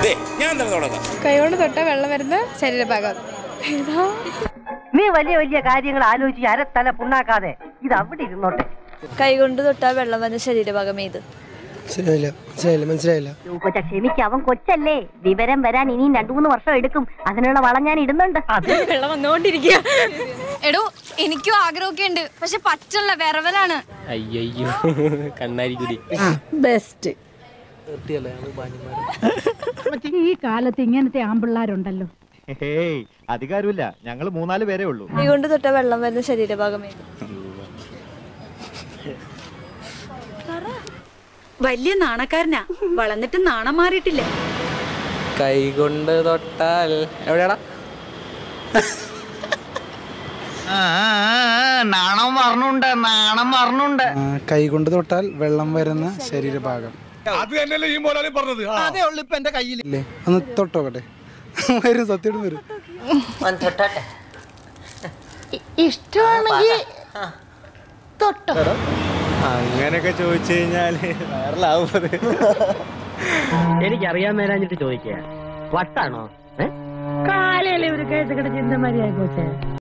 ദേ ഞാൻ തന്നെ തുടങ്ങാം കൈകൊണ്ട് തൊട്ട വെള്ളം വരുന്ന ശരീരഭാഗം ഏതാ നീ വലിയ വലിയ കാര്യങ്ങൾ ആലോചിച്ച് അരത്തല പുണ്ണാക്കാതെ ഇത് അവിടെ ഇരുന്നോട്ടെ കൈകൊണ്ട് തൊട്ടാൽ വെള്ളം വന്ന ശരീരഭാഗം ഏത് മനസ്സിലായില്ല മനസ്സിലായില്ല മനസ്സിലായില്ല കൊച്ച ക്ഷമിക്ക അവൻ കൊച്ചല്ലേ വിവരം വരാൻ ഇനിയും രണ്ടു മൂന്ന് വർഷം എടുക്കും അതിനുള്ള വളം ഞാൻ ഇടുന്നുണ്ട് വെള്ളം വന്നുകൊണ്ടിരിക്കുക എടോ എനിക്കും ആഗ്രഹമൊക്കെ ഉണ്ട് പക്ഷെ പറ്റുള്ള വിറവലാണ് അയ്യോ കണ്ണാരിക്കുടി ബെസ്റ്റ് ഈ കാലത്ത് ഇങ്ങനത്തെ ആമ്പിള്ളാരുണ്ടല്ലോ ഹേയ് അധികാരമില്ല ഞങ്ങൾ മൂന്നാല് പേരേ ഉള്ളൂ കൈകൊണ്ട് തൊട്ടാൽ വെള്ളം വരുന്ന ശരീരഭാഗം ഏത് വലിയ നാണക്കാരനാ വളർന്നിട്ട് നാണം മാറിയിട്ടില്ല കൈ കൊണ്ട് തൊട്ടാൽ എവിടെയാടാ നാണം മറന്നുണ്ട് നാണം മറന്നുണ്ട് കൈ കൊണ്ട് തൊട്ടാൽ വെള്ളം വരുന്ന ശരീരഭാഗം അതേ ഉള്ളു ഇപ്പൊ എന്റെ കയ്യിൽ ഇല്ലേ ഒന്ന് തൊട്ടോക്കട്ടെ വരും സത്യം വരും ഇഷ്ടമാണെങ്കിൽ അങ്ങനെയൊക്കെ ചോദിച്ചു കഴിഞ്ഞാല് വൈറലാവും അത് എനിക്കറിയാൻ മേലാഞ്ഞിട്ട് ചോദിക്കുക വട്ടാണോ കാലയിലെ ഒരു കേട്ട് കിടച്ച് മാതിരി ആയിപ്പോട്ടെ